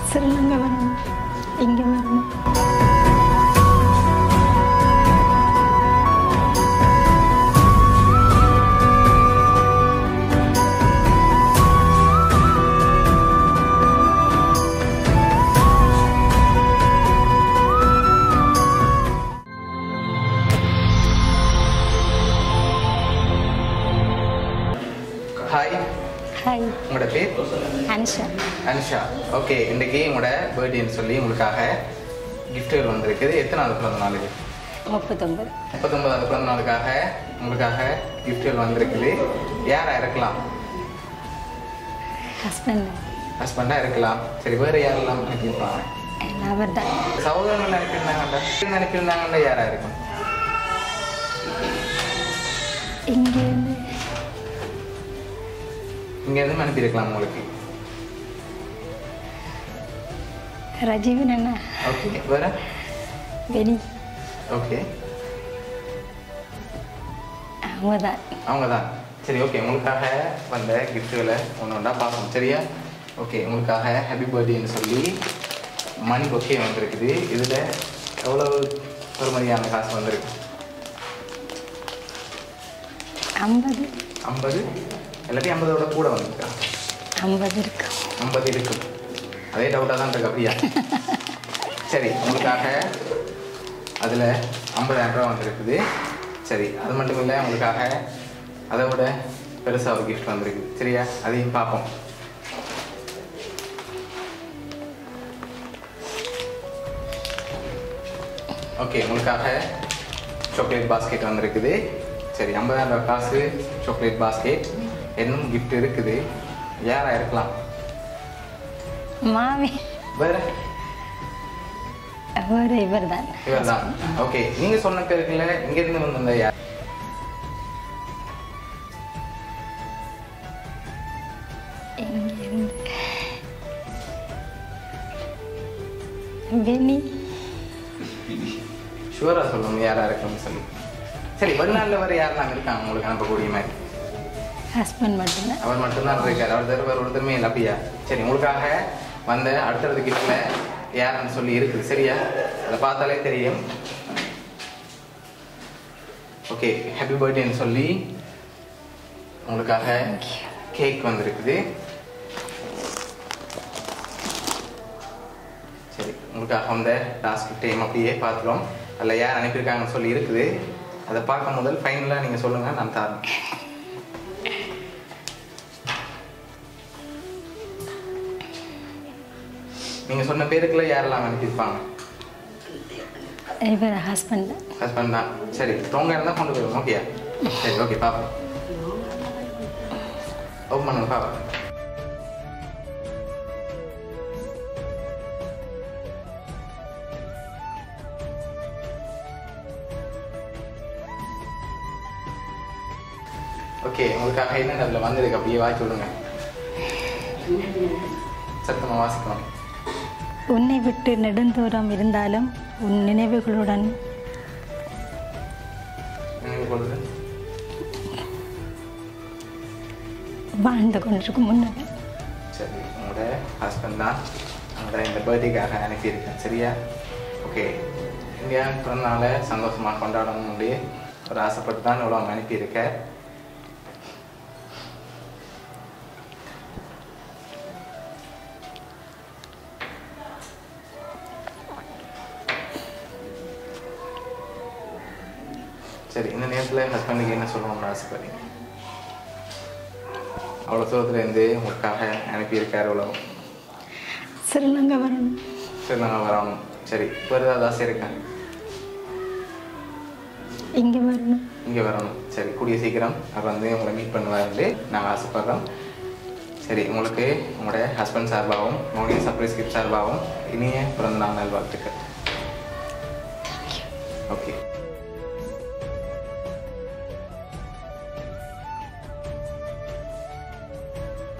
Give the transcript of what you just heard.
ஸ்ரீலங்கா வரணும் இங்கே வரணும் ஹாய் ஹாய் உங்களோட பேர் அனிஷா அனுஷா ஓகே இன்றைக்கி உங்களோட பர்த்டேன்னு சொல்லி உங்களுக்காக கிஃப்ட்டுகள் வந்திருக்குது எத்தனாவது பிறந்த நாள் இது முப்பத்தொம்பது முப்பத்தொன்பதாவது பிறந்த நாளுக்காக உங்களுக்காக கிஃப்ட்டுகள் வந்திருக்குது யாரா இருக்கலாம் ஹஸ்பண்ட் ஹஸ்பண்டாக இருக்கலாம் சரி வேறு யாரெல்லாம் அனுப்பியிருப்பாங்க அவர் தான் சகோதரர்கள் அனுப்பியிருந்தாங்கண்டா அனுப்பியிருந்தாங்கண்டா யாரா இருக்கும் இங்கேருந்து இங்கேருந்து அனுப்பியிருக்கலாம் உங்களுக்கு ரஜீவன் அண்ணா ஓகே வேறு வெனி ஓகே அவங்க தான் அவங்க தான் சரி ஓகே உங்களுக்காக வந்த கிஃப்ட்டுகளை ஒன்று ஒன்றா பார்ப்போம் சரியா ஓகே உங்களுக்காக ஹாப்பி பர்த்டேன்னு சொல்லி மணி பொக்கே வந்திருக்குது இதில் எவ்வளவு பெருமதியான காசு வந்திருக்கு ஐம்பது ஐம்பது இல்லாட்டி ஐம்பதோட கூட வந்திருக்கா ஐம்பது இருக்கும் ஐம்பது இருக்கும் அதே டவுட்டாக தான் இருக்கு அப்படியா சரி உங்களுக்காக அதில் ஐம்பதாயிரம் ரூபா வந்திருக்குது சரி அது மட்டும் இல்லை உங்களுக்காக அதை விட பெருசாக ஒரு கிஃப்ட் வந்திருக்கு சரியா அதையும் பார்ப்போம் ஓகே உங்களுக்காக சாக்லேட் பாஸ்கெட் வந்திருக்குது சரி ஐம்பதாயிரம் ரூபாய் காசு சாக்லேட் பாஸ்கெட் இன்னும் கிஃப்ட் இருக்குது யாரா இருக்கலாம் மாவி வேற அவர் இவர் தான் இவர் தான் ஓகே நீங்க சொன்ன பேருக்குல இங்க இருந்து வந்த யார் இங்கேருந்து வெனி ஷுவரா சொல்லுங்க யாரா இருக்குன்னு சொல்லி சரி வெளிநாட்டுல வேற யாரெல்லாம் இருக்காங்க உங்களுக்கு அனுப்பக்கூடிய மாதிரி ஹஸ்பண்ட் மட்டும்தான் அவர் மட்டும்தான் இருக்காரு அவர் தவிர வேற ஒருத்தருமே இல்லை அப்படியா சரி உங்களுக்காக வந்த அடுத்தடுத்த கிஃப்ட்ல யாருன்னு சொல்லி இருக்குது சரியா அதை பார்த்தாலே தெரியும் ஓகே ஹாப்பி பர்த்டேன்னு சொல்லி உங்களுக்காக கேக் வந்திருக்குது சரி உங்களுக்காக வந்த லாஸ்ட் டைம் அப்படியே பார்த்துருவோம் அதில் யார் அனுப்பியிருக்காங்கன்னு சொல்லி இருக்குது அதை பார்க்கும் முதல் ஃபைனலாக நீங்கள் சொல்லுங்கள் நான் தரேன் நீங்கள் சொன்ன பேருக்குள்ள யாரெல்லாம் அனுப்பியிருப்பாங்க இவர் ஹஸ்பண்ட் தான் ஹஸ்பண்ட் தான் சரி தோங்க இருந்தால் கொண்டு போயிடுவோம் ஓகே சரி ஓகே பாப்போம் ஓப்பன் பண்ணுங்க பாப்போம் ஓகே உங்களுக்காக என்ன அதில் வந்திருக்கு அப்படியே வாய்ச்சி விடுங்க சத்தமாக வாசிக்கணும் உன்னை விட்டு நெடுந்தூரம் இருந்தாலும் உன் நினைவுகளுடன் நினைவு கொள்ளுது வாழ்ந்து கொண்டிருக்கும் முன்னே சரி உங்களோட ஹஸ்பண்ட் தான் உங்களோட இந்த பர்த்டேக்காக அனுப்பியிருக்கேன் சரியா ஓகே இந்தியா பிறந்தநாளை சந்தோஷமாக கொண்டாடணும் அப்படி ஒரு ஆசைப்பட்டு தான் இவ்வளோ அவங்க அனுப்பியிருக்க சரி இந்த நேரத்தில் ஹஸ்பண்டுக்கு என்ன சொல்லணும்னு ஆசைப்படுறீங்க அவ்வளோ தூரத்துலேருந்து உங்களுக்காக அனுப்பியிருக்காரு இவ்வளோ ஸ்ரீலங்கா வரணும் சரி நாங்கள் வரணும் சரி வேறு ஏதாவது ஆசை இருக்கா இங்கே வரணும் இங்கே வரணும் சரி கூடிய சீக்கிரம் அவர் வந்து உங்களை மீட் பண்ணுவாரு நாங்கள் ஆசைப்படுறோம் சரி உங்களுக்கு உங்களோட ஹஸ்பண்ட் சார்பாகவும் உங்களுடைய சர்ப்ரைஸ் கிஃப்ட் சார்பாகவும் இனிய பிறந்த நாள் நல்வாழ்த்துக்கள் ஓகே